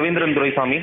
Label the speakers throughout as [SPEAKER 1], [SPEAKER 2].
[SPEAKER 1] ரவீந்திரன் துரைசாமி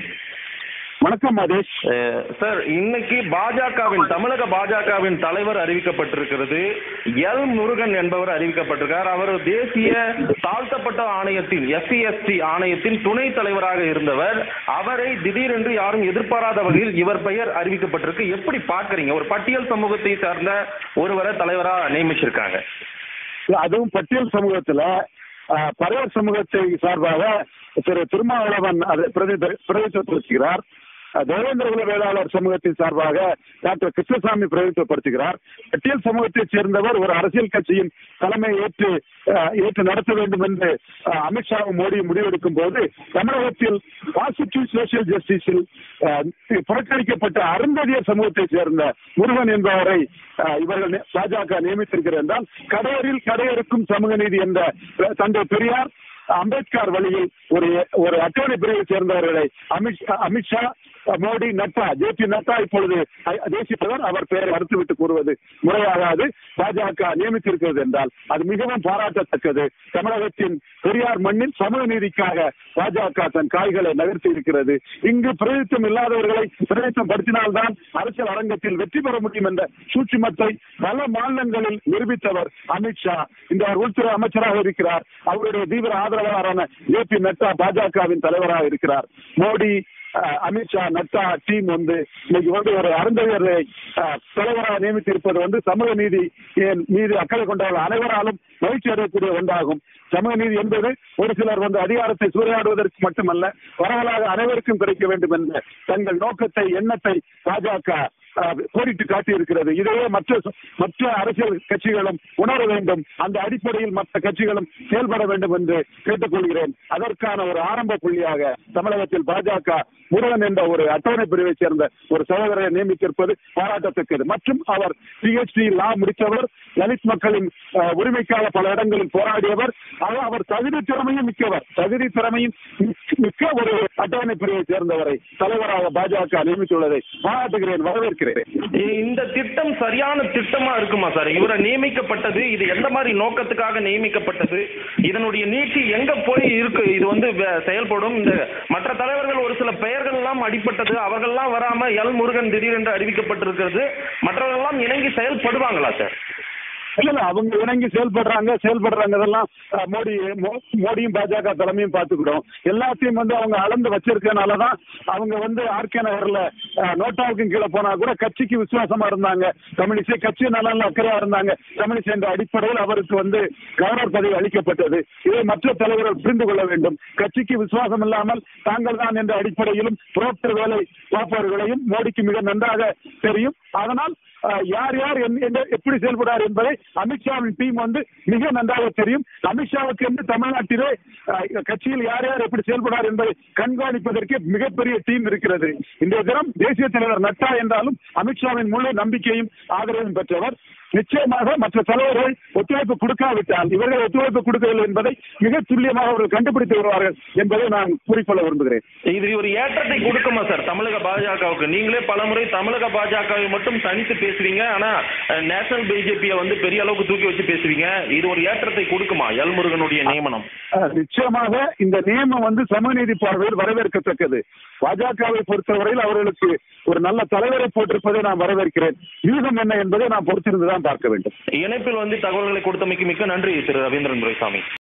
[SPEAKER 2] வணக்கம் மதேஷ்
[SPEAKER 1] அஹ், சார் இன்னைக்கு பாஜகவின் தமிழக பாஜகவின் தலைவர் அறிவிக்கப்பட்டிருக்கிறது எல் முருகன் என்பவர் அறிவிக்கப்பட்டிருக்கார் அவர் தேசிய தாழ்த்தப்பட்ட ஆணையத்தின் எஸ்சி எஸ்டி ஆணையத்தின் துணைத் தலைவராக இருந்தவர் அவரை திடீரென்று யாரும் எதிர்பாராத வகையில் இவர் பெயர் அறிவிக்கப்பட்டிருக்கு எப்படி பார்க்கறீங்க ஒரு பட்டியல் சமூகத்தை சார்ந்த ஒருவரை தலைவரா நியமிச்சிருக்காங்க
[SPEAKER 2] அதுவும் பட்டியல் சமூகத்துல அஹ், பறையர் சமூகத்தை சார்பாக திரு திருமாவளவன் அதை பிரதி- பிரதிநிதித்துவப்படுத்துகிறார் அஹ், தேவேந்திர குல வேளாளர் சமூகத்தின் சார்பாக டாக்டர் கிருஷ்ணசாமி பிரதிநிதித்துவப்படுத்துகிறார் பட்டியல் சமூகத்தைச் சேர்ந்தவர் ஒரு அரசியல் கட்சியின் தலைமை ஏற்று அஹ், ஏற்று நடத்த வேண்டும் என்று அஹ், அமித்ஷாவும் மோடி முடிவெடுக்கும் போது தமிழகத்தில் பாசிட்டிவ் சோசியல் ஜஸ்டிஸில் அஹ், புறக்கணிக்கப்பட்ட அருந்ததியர் சமூகத்தைச் சேர்ந்த முருகன் என்பவரை அஹ், இவர்கள் நி- பாஜக நியமித்திருக்கிறது என்றால் கடையரில் கடையருக்கும் சமூக நீதி என்ற அஹ், தந்தை பெரியார் அம்பேத்கர் வழியில் ஒரு ஒரு அட்டவணை பிரிவை சேர்ந்தவர்களை அமித் அமித்ஷா மோடி நட்டா ஜே பி நட்டா இப்பொழுது அ- தேசிய பிரதமர் அவர் பெயரை மறுத்துவிட்டு கூறுவது முறையாகாது பாஜக நியமித்திருக்கிறது என்றால் அது மிகவும் பாராட்டத்தக்கது தமிழகத்தின் பெரியார் மண்ணில் சமூக நீதிக்காக பாஜக தன் காய்களை நகர்த்தி இருக்கிறது இங்கு பிரதித்துவம் இல்லாதவர்களை பிரதித்துவம் படுத்தினால்தான் அரசியல் அரங்கத்தில் வெற்றி பெற முடியும் என்ற சூட்சுமத்தை பல மாநிலங்களில் நிரூபித்தவர் அமித்ஷா இந்த அவர் உள்துறை அமைச்சராக இருக்கிறார் அவருடைய தீவிர ஆதரவாளரான ஜே பி நட்டா பாஜகவின் தலைவராக இருக்கிறார் மோடி அஹ், அமித்ஷா நட்டா டீம் வந்து இன்னைக்கு வந்து ஒரு அருந்ததியரை அஹ், தலைவராக நியமித்திருப்பது வந்து சமூக நீதி என் மீது அக்கறை கொண்டவர்கள் அனைவராலும் மகிழ்ச்சி அடையக்கூடிய ஒன்றாகும் சமூக நீதி என்பது ஒரு சிலர் வந்து அதிகாரத்தை சூறையாடுவதற்கு மட்டுமல்ல பரவலாக அனைவருக்கும் கிடைக்க வேண்டும் என்ற தங்கள் நோக்கத்தை எண்ணத்தை பாஜக அஹ், கோடிட்டு காட்டியிருக்கிறது இதையே மற்ற மற்ற அரசியல் கட்சிகளும் உணர வேண்டும் அந்த அடிப்படையில் மற்ற கட்சிகளும் செயல்பட வேண்டும் என்று கேட்டுக்கொள்கிறேன் அதற்கான ஒரு ஆரம்ப புள்ளியாக தமிழகத்தில் பாஜக முருகன் என்ற ஒரு அட்டவணை பிரிவைச் சேர்ந்த ஒரு சகோதரரை நியமித்திருப்பது பாராட்டத்தக்கது மற்றும் அவர் பிஹெச்டி லா முடித்தவர் தலித் மக்களின் அஹ், உரிமைக்காக பல இடங்களில் போராடியவர் அவர் அவர் தகுதி திறமையும் மிக்கவர் தகுதி திறமையும் மிக்க- மிக்க ஒரு அட்டவணை பிரிவைச் சேர்ந்தவரை தலைவராக பாஜக நியமித்துள்ளதை பாராட்டுகிறேன் வரவேற்கிறேன்
[SPEAKER 1] இந்த திட்டம் சரியான திட்டமா இருக்குமா சார் இவரை நியமிக்கப்பட்டது இது எந்த மாதிரி நோக்கத்துக்காக நியமிக்கப்பட்டது இதனுடைய நீட்சி எங்க போய் இருக்கு இது வந்து வே- செயல்படும் இந்த மற்ற தலைவர்கள் ஒரு சில பெயர்கள் எல்லாம் அடிப்பட்டது அவர்கள்லாம் வராம எல் முருகன் திடீரென்று அறிவிக்கப்பட்டிருக்கிறது மற்றவர்கள் எல்லாம் இணங்கி செயல்படுவாங்களா சார்
[SPEAKER 2] இல்ல இல்ல அவங்க இணங்கி செயல்படுறாங்க செயல்படுறாங்கதெல்லாம் அஹ், மோடி மோ- மோடியும் பாஜக தலைமையும் பார்த்துக்கிடும் எல்லாத்தையும் வந்து அவங்க அளந்து வச்சிருக்கனாலதான் அவங்க வந்து ஆர்கே நகர்ல அஹ், நோட்டாவுக்கும் கீழே போனா கூட கட்சிக்கு விசுவாசமா இருந்தாங்க கம்யூனிஸ்ட் கட்சி நலன்ல அக்கறையா இருந்தாங்க கம்யூனிஸ்ட் என்ற அடிப்படையில் அவருக்கு வந்து கவர்னர் பதவி அளிக்கப்பட்டது இதை மற்ற தலைவர்கள் புரிந்து கொள்ள வேண்டும் கட்சிக்கு விசுவாசம் இல்லாமல் தாங்கள் தான் என்ற அடிப்படையிலும் புரோக்டர் வேலை பார்ப்பவர்களையும் மோடிக்கு மிக நன்றாக தெரியும் அதனால் அஹ், யார் யார் என்- எந்த- எப்படி செயல்படார் என்பதை அமித்ஷாவின் டீம் வந்து மிக நன்றாக தெரியும் அமித்ஷாவுக்கு என்று தமிழ்நாட்டிலே அஹ், கட்சியில் யார் யார் எப்படி செயல்படார் என்பதை கண்காணிப்பதற்கு மிகப்பெரிய டீம் இருக்கிறது இன்றைய தினம் தேசிய தலைவர் நட்டா என்றாலும் அமித்ஷாவின் முழு நம்பிக்கையும் ஆதரவும் பெற்றவர் நிச்சயமாக மற்ற தலைவர்கள் ஒத்துழைப்பு கொடுக்காவிட்டால் இவர்கள் ஒத்துழைப்பு கொடுக்கவில்லை என்பதை மிக துல்லியமாக அவர்கள் கண்டுபிடித்து வருவார்கள் என்பதை நான் கூறிக்கொள்ள விரும்புகிறேன்
[SPEAKER 1] இது ஒரு ஏற்றத்தை கொடுக்குமா சார் தமிழக பாஜகவுக்கு நீங்களே பலமுறை தமிழக பாஜகவை மட்டும் தனித்து பேசுவீங்க ஆனா நேஷனல் பிஜேபியை வந்து பெரிய அளவுக்கு தூக்கி வச்சு பேசுவீங்க இது ஒரு ஏற்றத்தை கொடுக்குமா எல் முருகனுடைய நியமனம்
[SPEAKER 2] அஹ், நிச்சயமாக இந்த நியமனம் வந்து சமநீதி பார்வையில் வரவேற்கத்தக்கது பாஜகவை பொறுத்தவரையில் அவர்களுக்கு ஒரு நல்ல தலைவரை போட்டிருப்பதை நான் வரவேற்கிறேன் யூகம் என்ன என்பதை நான் பொறுத்திருந்துதான் பார்க்க வேண்டும்
[SPEAKER 1] இணைப்பில் வந்து தகவல்களை கொடுத்தமைக்கு மிக்க நன்றி திரு ரவீந்திரன் துரைசாமி